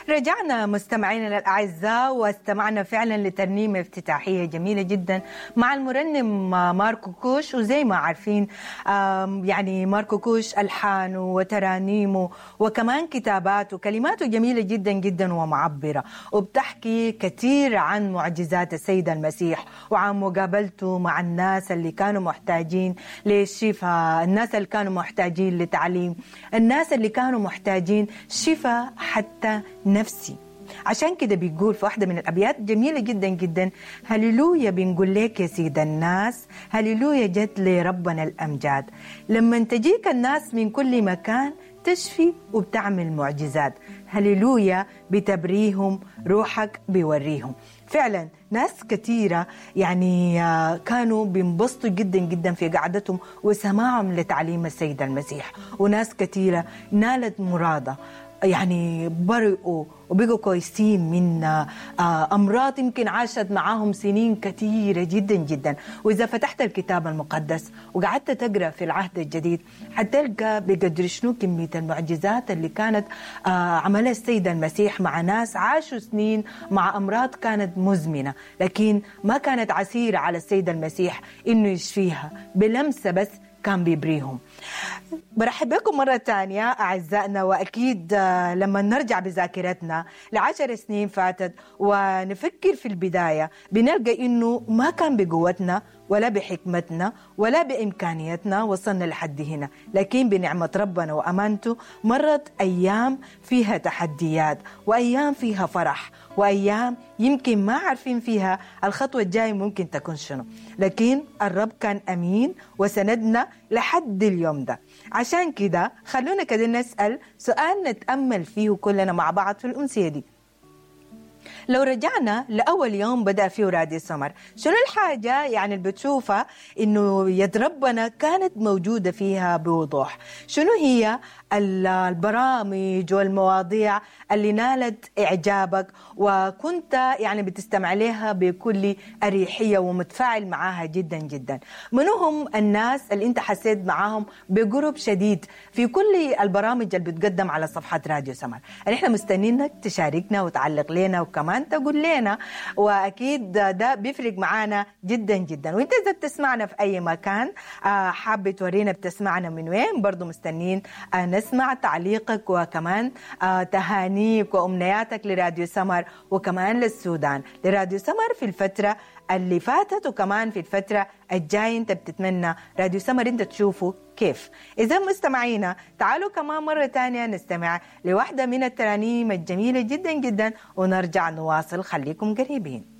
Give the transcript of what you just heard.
رجعنا مستمعينا الأعزاء واستمعنا فعلا لترنيمة افتتاحية جميلة جدا مع المرنم ماركو كوش وزي ما عارفين يعني ماركو كوش ألحانه وترانيمه وكمان كتاباته كلماته جميلة جدا جدا ومعبرة وبتحكي كثير عن معجزات السيد المسيح وعن مقابلته مع الناس اللي كانوا محتاجين للشفاء الناس اللي كانوا محتاجين لتعليم الناس اللي كانوا محتاجين شفاء حتى نفسي عشان كده بيقول في واحدة من الأبيات جميلة جدا جدا هللويا بنقول لك يا سيد الناس هللويا جت لربنا الأمجاد لما تجيك الناس من كل مكان تشفي وبتعمل معجزات هللويا بتبريهم روحك بيوريهم فعلا ناس كثيرة يعني كانوا بينبسطوا جدا جدا في قعدتهم وسماعهم لتعليم السيد المسيح وناس كثيرة نالت مرادة يعني برئوا وبقوا كويسين من امراض يمكن عاشت معاهم سنين كثيره جدا جدا واذا فتحت الكتاب المقدس وقعدت تقرا في العهد الجديد حتلقى بقدر شنو كميه المعجزات اللي كانت عملها السيد المسيح مع ناس عاشوا سنين مع امراض كانت مزمنه لكن ما كانت عسيره على السيد المسيح انه يشفيها بلمسه بس كان بيبريهم برحب بكم مرة تانية أعزائنا وأكيد لما نرجع بذاكرتنا لعشر سنين فاتت ونفكر في البداية بنلقى إنه ما كان بقوتنا ولا بحكمتنا ولا بإمكانيتنا وصلنا لحد هنا لكن بنعمة ربنا وأمانته مرت أيام فيها تحديات وأيام فيها فرح وأيام يمكن ما عارفين فيها الخطوة الجاية ممكن تكون شنو لكن الرب كان أمين وسندنا لحد اليوم ده عشان كده خلونا كده نسأل سؤال نتأمل فيه كلنا مع بعض في الأمسية دي لو رجعنا لأول يوم بدأ فيه راديو سمر شنو الحاجة يعني اللي بتشوفها إنه يد ربنا كانت موجودة فيها بوضوح شنو هي البرامج والمواضيع اللي نالت إعجابك وكنت يعني بتستمع لها بكل أريحية ومتفاعل معاها جدا جدا من هم الناس اللي انت حسيت معاهم بقرب شديد في كل البرامج اللي بتقدم على صفحة راديو سمر احنا مستنينك تشاركنا وتعلق لنا وكمان تقول لنا واكيد ده بيفرق معانا جدا جدا وانت اذا بتسمعنا في اي مكان حابة تورينا بتسمعنا من وين برضو مستنين نسمع تعليقك وكمان تهانيك وامنياتك لراديو سمر وكمان للسودان لراديو سمر في الفتره اللي فاتت وكمان في الفتره الجايه انت بتتمنى راديو سمر انت تشوفه كيف اذا مستمعينا تعالوا كمان مره تانية نستمع لواحده من الترانيم الجميله جدا جدا ونرجع نواصل خليكم قريبين